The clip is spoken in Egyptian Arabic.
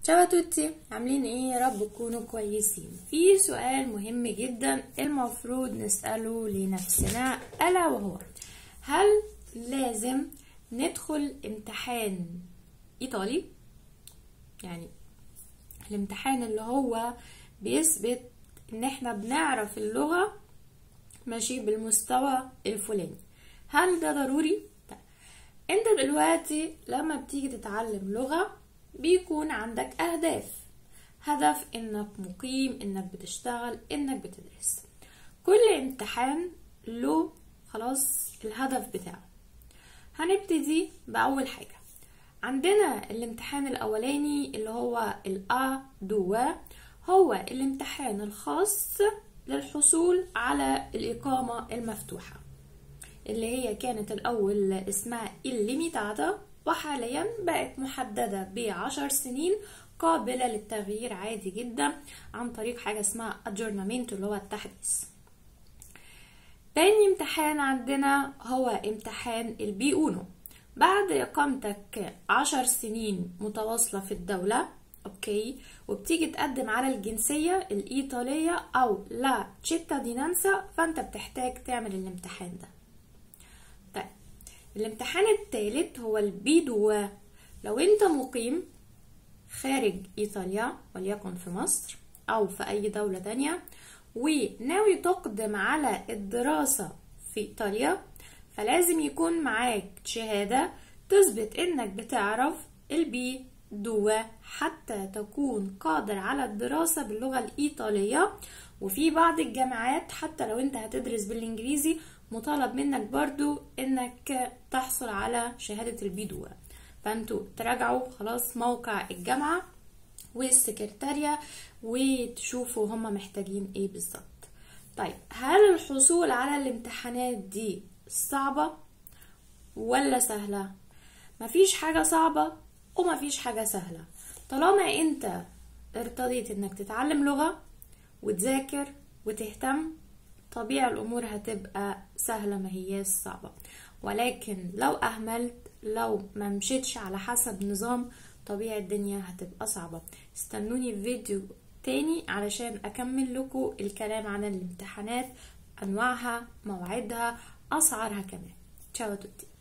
تشاو توتي عاملين ايه يا رب تكونوا كويسين في سؤال مهم جدا المفروض نسأله لنفسنا ألا وهو هل لازم ندخل امتحان إيطالي يعني الامتحان اللي هو بيثبت ان احنا بنعرف اللغة ماشي بالمستوى الفلاني هل ده ضروري؟ طيب. انت دلوقتي لما بتيجي تتعلم لغة بيكون عندك أهداف هدف إنك مقيم إنك بتشتغل إنك بتدرس كل امتحان له خلاص الهدف بتاعه هنبتدي بأول حاجة عندنا الامتحان الأولاني اللي هو الأ دوا هو الامتحان الخاص للحصول على الإقامة المفتوحة اللي هي كانت الأول اسمها الليميتادا وحاليا بقت محددة بعشر سنين قابلة للتغيير عادي جدا عن طريق حاجة اسمها اجورنامنت اللي هو التحديث تاني امتحان عندنا هو امتحان البي اونو بعد اقامتك عشر سنين متواصلة في الدولة اوكي وبتيجي تقدم على الجنسية الايطالية او لا تشيتادينانسا فانت بتحتاج تعمل الامتحان ده طيب الامتحان الثالث هو البيدوا لو انت مقيم خارج ايطاليا وليكن في مصر او في اي دولة تانية وناوي تقدم على الدراسة في ايطاليا فلازم يكون معاك شهادة تثبت انك بتعرف البي دوا حتى تكون قادر على الدراسة باللغة الإيطالية وفي بعض الجامعات حتى لو انت هتدرس بالإنجليزي مطالب منك برضو انك تحصل على شهادة البيدوا فانتوا تراجعوا خلاص موقع الجامعة والسكرتارية وتشوفوا هما محتاجين ايه بالظبط طيب هل الحصول على الامتحانات دي صعبة ولا سهلة مفيش حاجة صعبة ومفيش حاجة سهلة طالما انت ارتضيت انك تتعلم لغة وتذاكر وتهتم طبيعي الامور هتبقى سهلة ما هياش صعبة ولكن لو اهملت لو ما مشيتش على حسب نظام طبيعي الدنيا هتبقى صعبة استنوني في فيديو تاني علشان اكمل لكم الكلام عن الامتحانات انواعها موعدها اسعارها كمان تشاو توتي